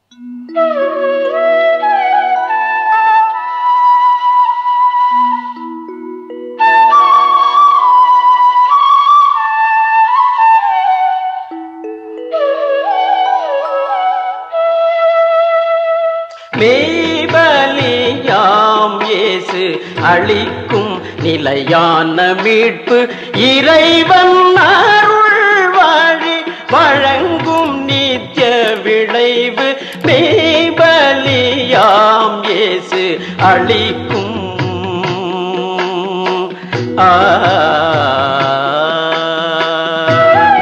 மெய்பலியாம் இயேசு அளிக்கும் நிலையான மீட்பு இறைவன் அருள் வழி வழங்கும் நித்திய விளைவு மெய்பலியாம் இயேசு அளிக்கும் ஆ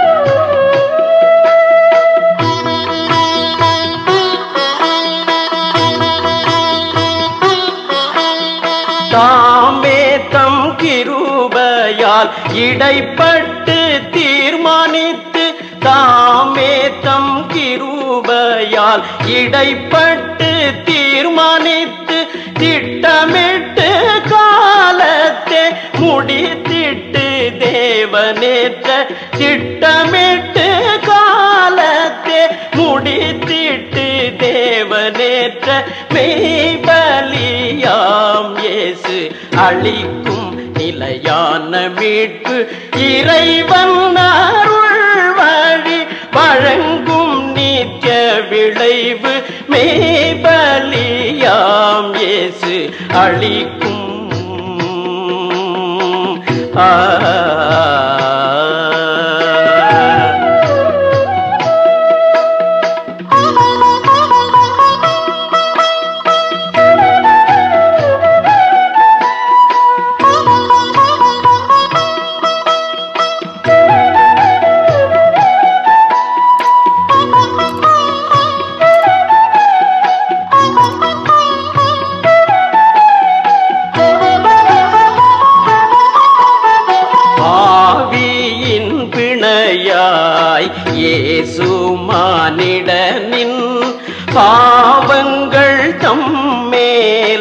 தாமே தம் கிருபையால் இடைப்பட்டு தீர்மானித்து தாமே தம் கிருபையால் இடைப்பட்டு தீர்மானித்து திட்டமிட்டு காலத்தை முடித்திட்டு தேவனேற்ற திட்டமிட்டு காலத்தை முடித்திட்டு தேவனேற்ற மெய்பலியாம் இயேசு அளிக்கும் நிலையான மீட்பு இறைவன் அருள் வழி வழங்கும் நித்திய விளைவு மெய்பலியாம் இயேசு அளிக்கும் ஆ ஆவியின் பிணையாய் இயேசு மானிடனின் பாவங்கள் தம்மேல்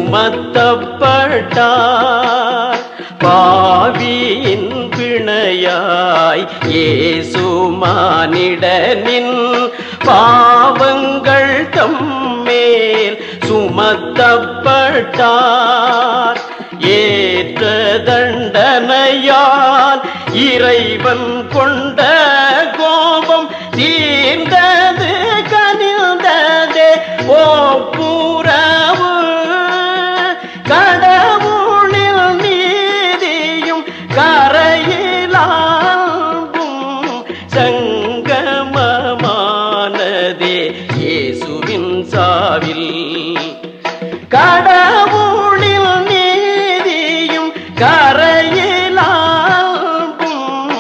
சுமத்தப்பட்டார் பாவியின் பிணையாய் இயேசு மானிடனின் பாவங்கள் தம்மேல் சுமத்தப்பட்டார் ஏற்ற தண்டனையால் இறைவன் கொண்ட கோபம் தீர்ந்தது கனிந்ததே ஓ புறவு கடவுளில் நீதியும் கரையிலாகும் சங்கமமானதே இயேசுவின் சாவில் கடவுளில் நீதியும் கரையிலாகும்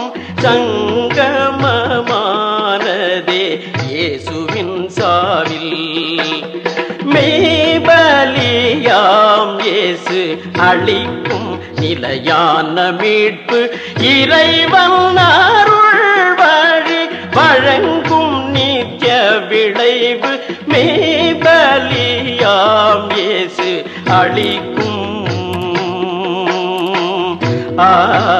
சங்கமமானதே இயேசுவின் சாவில் மெய்பலியாம் இயேசு அளிக்கும் நிலையான மீட்பு இறைவன் அருள் வழி வழங்கும் நித்திய விளைவு மெய்பலியாம் இயேசு அளிக்கும் ஆ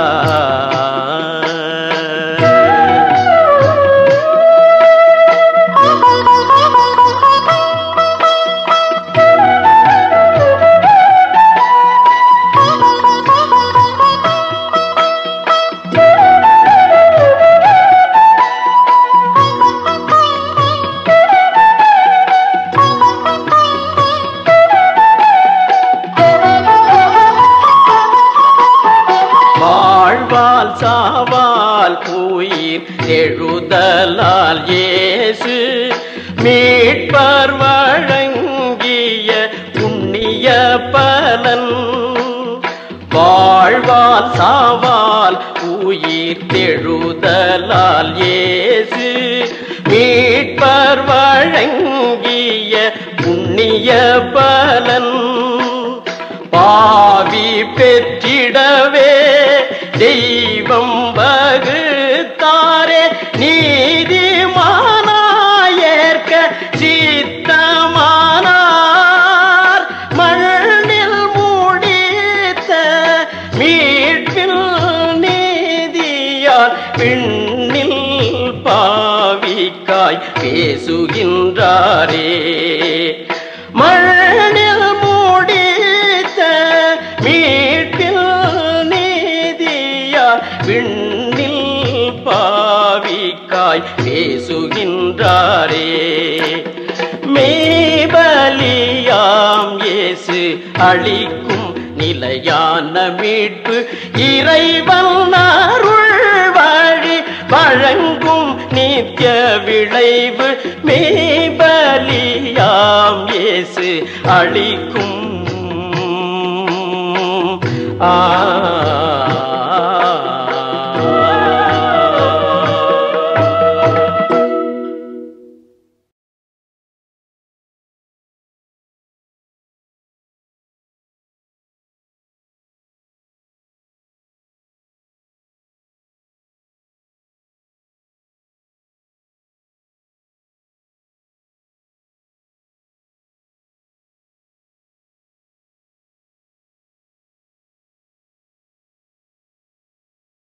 வாழ்வால் சாவால் உயிர் எழுதலால் இயேசு மீட்பர் வழங்கிய புண்ணிய பலன் வாழ்வால் சாவால் உயிர் தெழுதலால் இயேசு மீட்பர் வழங்கிய புண்ணிய பலன் பாவி பெற்றிடவே தெய்வம் வகுத்தாரே நீதிமானாயேற்க சித்தமானார் மண்ணில் மூடித்த மீட்பில் நீதியால் பின்னில் பாவி பாவிக்காய் பேசுகின்றாரே மண்ணில் மூடித்த மீட்பில் நீதியார் விண்ணில் பாவிக்காய் பேசுகின்றாரே மேபலியாம் இயேசு அளிக்கும் நிலையான மீட்பு இறைவன் அருள் வழி வழங்கும் நித்திய விளைவு மேபலியாம் இயேசு அளிக்கும் ஆ